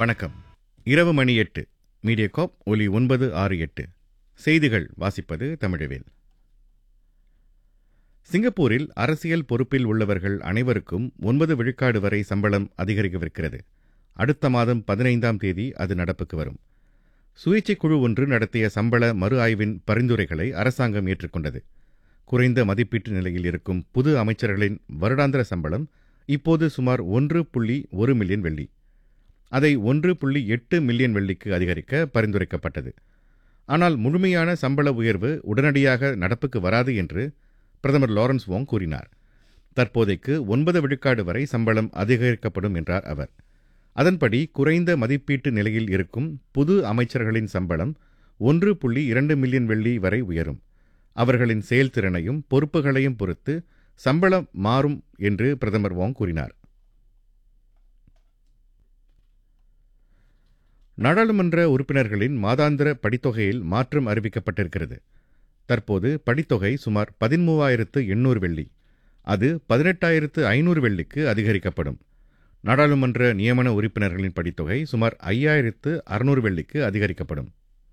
வணக்கம் இரவு மணி எட்டு மீடியாகாப் ஒலி ஒன்பது ஆறு எட்டு செய்திகள் வாசிப்பது தமிழவேல் சிங்கப்பூரில் அரசியல் பொறுப்பில் உள்ளவர்கள் அனைவருக்கும் ஒன்பது விழுக்காடு வரை சம்பளம் அதிகரிக்கவிருக்கிறது அடுத்த மாதம் பதினைந்தாம் தேதி அது நடப்புக்கு வரும் சுயேட்சை குழு ஒன்று நடத்திய சம்பள மறு ஆய்வின் பரிந்துரைகளை அரசாங்கம் ஏற்றுக்கொண்டது குறைந்த மதிப்பீட்டு நிலையில் இருக்கும் புது அமைச்சர்களின் வருடாந்திர சம்பளம் இப்போது சுமார் ஒன்று புள்ளி ஒரு மில்லியன் வெள்ளி அதை ஒன்று புள்ளி எட்டு மில்லியன் வெள்ளிக்கு அதிகரிக்க பரிந்துரைக்கப்பட்டது ஆனால் முழுமையான சம்பள உயர்வு உடனடியாக நடப்புக்கு வராது என்று பிரதமர் லாரன்ஸ் வோங் கூறினார் தற்போதைக்கு ஒன்பது விழுக்காடு வரை சம்பளம் அதிகரிக்கப்படும் என்றார் அவர் அதன்படி குறைந்த மதிப்பீட்டு நிலையில் இருக்கும் புது அமைச்சர்களின் சம்பளம் ஒன்று புள்ளி இரண்டு மில்லியன் வெள்ளி வரை உயரும் அவர்களின் செயல்திறனையும் பொறுப்புகளையும் பொறுத்து சம்பளம் மாறும் என்று பிரதமர் வோங் கூறினார் நாடாளுமன்ற உறுப்பினர்களின் மாதாந்திர படித்தொகையில் மாற்றம் அறிவிக்கப்பட்டிருக்கிறது தற்போது படித்தொகை சுமார் பதிமூவாயிரத்து எண்ணூறு வெள்ளி அது பதினெட்டாயிரத்து ஐநூறு வெள்ளிக்கு அதிகரிக்கப்படும் நாடாளுமன்ற நியமன உறுப்பினர்களின் படித்தொகை சுமார் ஐயாயிரத்து அறுநூறு வெள்ளிக்கு அதிகரிக்கப்படும்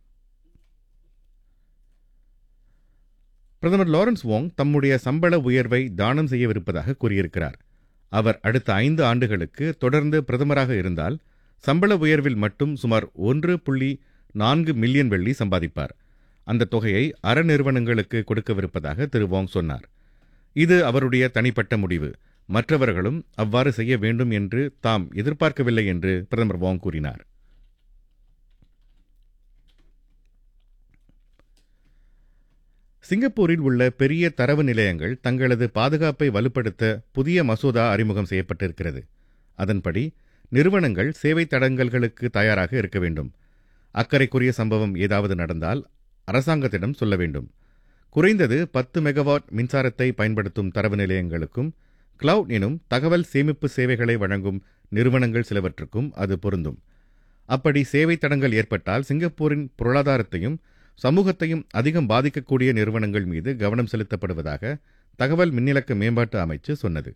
பிரதமர் லாரன்ஸ் வோங் தம்முடைய சம்பள உயர்வை தானம் செய்யவிருப்பதாக கூறியிருக்கிறார் அவர் அடுத்த ஐந்து ஆண்டுகளுக்கு தொடர்ந்து பிரதமராக இருந்தால் சம்பள உயர்வில் மட்டும் சுமார் ஒன்று புள்ளி நான்கு மில்லியன் வெள்ளி சம்பாதிப்பார் அந்த தொகையை அறநிறுவனங்களுக்கு கொடுக்கவிருப்பதாக திரு வோங் சொன்னார் இது அவருடைய தனிப்பட்ட முடிவு மற்றவர்களும் அவ்வாறு செய்ய வேண்டும் என்று தாம் எதிர்பார்க்கவில்லை என்று பிரதமர் வோங் கூறினார் சிங்கப்பூரில் உள்ள பெரிய தரவு நிலையங்கள் தங்களது பாதுகாப்பை வலுப்படுத்த புதிய மசோதா அறிமுகம் செய்யப்பட்டிருக்கிறது அதன்படி நிறுவனங்கள் சேவை தடங்கல்களுக்கு தயாராக இருக்க வேண்டும் அக்கறைக்குரிய சம்பவம் ஏதாவது நடந்தால் அரசாங்கத்திடம் சொல்ல வேண்டும் குறைந்தது பத்து மெகாவாட் மின்சாரத்தை பயன்படுத்தும் தரவு நிலையங்களுக்கும் கிளவுட் எனும் தகவல் சேமிப்பு சேவைகளை வழங்கும் நிறுவனங்கள் சிலவற்றுக்கும் அது பொருந்தும் அப்படி சேவை தடங்கள் ஏற்பட்டால் சிங்கப்பூரின் பொருளாதாரத்தையும் சமூகத்தையும் அதிகம் பாதிக்கக்கூடிய நிறுவனங்கள் மீது கவனம் செலுத்தப்படுவதாக தகவல் மின்னிலக்க மேம்பாட்டு அமைச்சு சொன்னது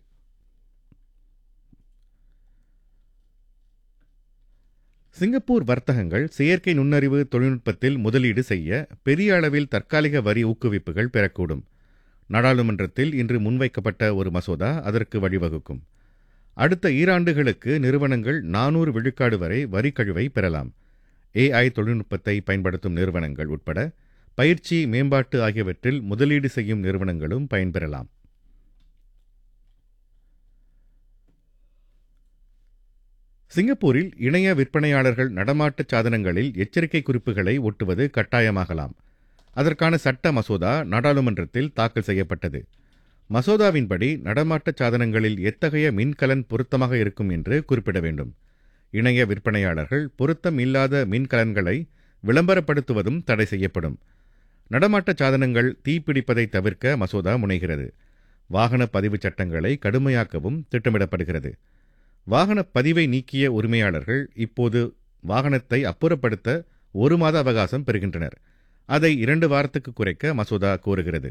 சிங்கப்பூர் வர்த்தகங்கள் செயற்கை நுண்ணறிவு தொழில்நுட்பத்தில் முதலீடு செய்ய பெரிய அளவில் தற்காலிக வரி ஊக்குவிப்புகள் பெறக்கூடும் நாடாளுமன்றத்தில் இன்று முன்வைக்கப்பட்ட ஒரு மசோதா அதற்கு வழிவகுக்கும் அடுத்த ஈராண்டுகளுக்கு நிறுவனங்கள் நானூறு விழுக்காடு வரை வரி கழிவை பெறலாம் ஏஐ தொழில்நுட்பத்தை பயன்படுத்தும் நிறுவனங்கள் உட்பட பயிற்சி மேம்பாட்டு ஆகியவற்றில் முதலீடு செய்யும் நிறுவனங்களும் பயன்பெறலாம் சிங்கப்பூரில் இணைய விற்பனையாளர்கள் நடமாட்டச் சாதனங்களில் எச்சரிக்கை குறிப்புகளை ஒட்டுவது கட்டாயமாகலாம் அதற்கான சட்ட மசோதா நாடாளுமன்றத்தில் தாக்கல் செய்யப்பட்டது மசோதாவின்படி நடமாட்டச் சாதனங்களில் எத்தகைய மின்கலன் பொருத்தமாக இருக்கும் என்று குறிப்பிட வேண்டும் இணைய விற்பனையாளர்கள் பொருத்தம் இல்லாத மின்கலன்களை விளம்பரப்படுத்துவதும் தடை செய்யப்படும் நடமாட்டச் சாதனங்கள் தீப்பிடிப்பதை தவிர்க்க மசோதா முனைகிறது வாகன பதிவு சட்டங்களை கடுமையாக்கவும் திட்டமிடப்படுகிறது வாகன பதிவை நீக்கிய உரிமையாளர்கள் இப்போது வாகனத்தை அப்புறப்படுத்த ஒரு மாத அவகாசம் பெறுகின்றனர் அதை இரண்டு வாரத்துக்கு குறைக்க மசோதா கோருகிறது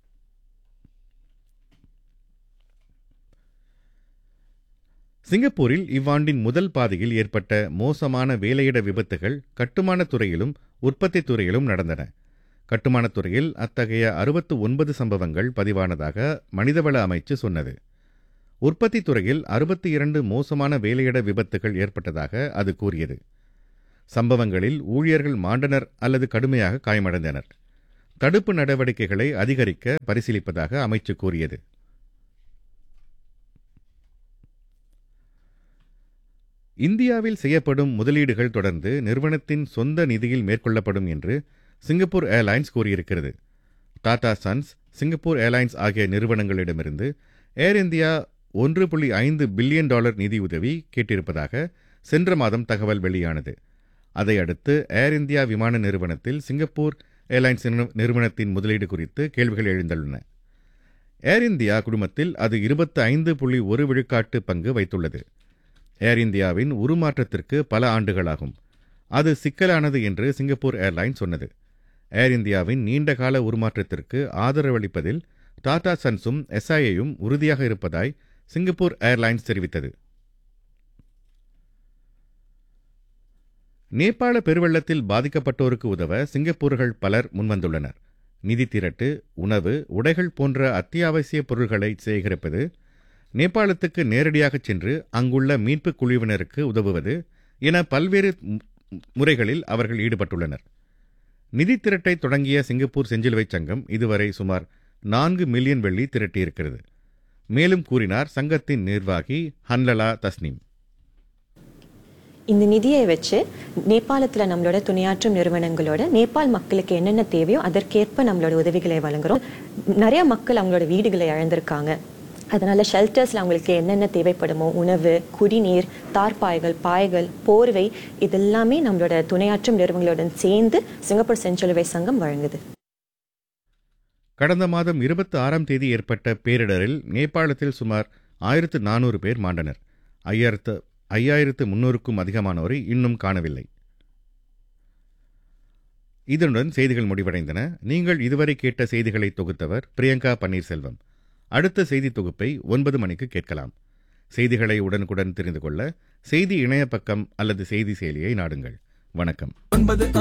சிங்கப்பூரில் இவ்வாண்டின் முதல் பாதியில் ஏற்பட்ட மோசமான வேலையிட விபத்துகள் கட்டுமானத் துறையிலும் உற்பத்தித் துறையிலும் நடந்தன கட்டுமானத் துறையில் அத்தகைய அறுபத்து ஒன்பது சம்பவங்கள் பதிவானதாக மனிதவள அமைச்சு சொன்னது உற்பத்தி துறையில் அறுபத்தி இரண்டு மோசமான வேலையிட விபத்துகள் ஏற்பட்டதாக அது கூறியது சம்பவங்களில் ஊழியர்கள் மாண்டனர் அல்லது கடுமையாக காயமடைந்தனர் தடுப்பு நடவடிக்கைகளை அதிகரிக்க பரிசீலிப்பதாக அமைச்சு கூறியது இந்தியாவில் செய்யப்படும் முதலீடுகள் தொடர்ந்து நிறுவனத்தின் சொந்த நிதியில் மேற்கொள்ளப்படும் என்று சிங்கப்பூர் ஏர்லைன்ஸ் கூறியிருக்கிறது டாடா சன்ஸ் சிங்கப்பூர் ஏர்லைன்ஸ் ஆகிய நிறுவனங்களிடமிருந்து ஏர் இந்தியா ஒன்று புள்ளி ஐந்து பில்லியன் டாலர் நிதியுதவி கேட்டிருப்பதாக சென்ற மாதம் தகவல் வெளியானது அதையடுத்து ஏர் இந்தியா விமான நிறுவனத்தில் சிங்கப்பூர் ஏர்லைன்ஸ் நிறுவனத்தின் முதலீடு குறித்து கேள்விகள் எழுந்துள்ளன ஏர் இந்தியா குழுமத்தில் அது இருபத்தி ஐந்து புள்ளி ஒரு விழுக்காட்டு பங்கு வைத்துள்ளது ஏர் இந்தியாவின் உருமாற்றத்திற்கு பல ஆண்டுகளாகும் அது சிக்கலானது என்று சிங்கப்பூர் ஏர்லைன்ஸ் சொன்னது ஏர் இந்தியாவின் நீண்டகால உருமாற்றத்திற்கு ஆதரவளிப்பதில் டாடா சன்ஸும் எஸ்ஐயும் உறுதியாக இருப்பதாய் சிங்கப்பூர் ஏர்லைன்ஸ் தெரிவித்தது நேபாள பெருவெள்ளத்தில் பாதிக்கப்பட்டோருக்கு உதவ சிங்கப்பூர்கள் பலர் முன்வந்துள்ளனர் நிதி திரட்டு உணவு உடைகள் போன்ற அத்தியாவசிய பொருட்களை சேகரிப்பது நேபாளத்துக்கு நேரடியாகச் சென்று அங்குள்ள மீட்புக் குழுவினருக்கு உதவுவது என பல்வேறு மு- முறைகளில் அவர்கள் ஈடுபட்டுள்ளனர் நிதி திரட்டை தொடங்கிய சிங்கப்பூர் செஞ்சிலுவைச் சங்கம் இதுவரை சுமார் நான்கு மில்லியன் வெள்ளி திரட்டியிருக்கிறது மேலும் கூறினார் சங்கத்தின் நிர்வாகி ஹன்லலா தஸ்னீம் இந்த நிதியை வச்சு நேபாளத்தில் நம்மளோட துணையாற்றும் நிறுவனங்களோட நேபாள் மக்களுக்கு என்னென்ன தேவையோ அதற்கேற்ப நம்மளோட உதவிகளை வழங்குறோம் நிறைய மக்கள் அவங்களோட வீடுகளை இழந்திருக்காங்க அதனால ஷெல்டர்ஸ்ல அவங்களுக்கு என்னென்ன தேவைப்படுமோ உணவு குடிநீர் தார்பாய்கள் பாய்கள் போர்வை இதெல்லாமே நம்மளோட துணையாற்றும் நிறுவனங்களுடன் சேர்ந்து சிங்கப்பூர் செஞ்சிலுவை சங்கம் வழங்குது கடந்த மாதம் இருபத்தி ஆறாம் தேதி ஏற்பட்ட பேரிடரில் நேபாளத்தில் சுமார் ஆயிரத்து நானூறு பேர் மாண்டனர் ஐயாயிரத்து ஐயாயிரத்து முன்னூறுக்கும் அதிகமானோரை இன்னும் காணவில்லை இதனுடன் செய்திகள் முடிவடைந்தன நீங்கள் இதுவரை கேட்ட செய்திகளை தொகுத்தவர் பிரியங்கா பன்னீர்செல்வம் அடுத்த செய்தி தொகுப்பை ஒன்பது மணிக்கு கேட்கலாம் செய்திகளை உடனுக்குடன் தெரிந்து கொள்ள செய்தி இணைய பக்கம் அல்லது செய்தி செயலியை நாடுங்கள் வணக்கம் ஒன்பது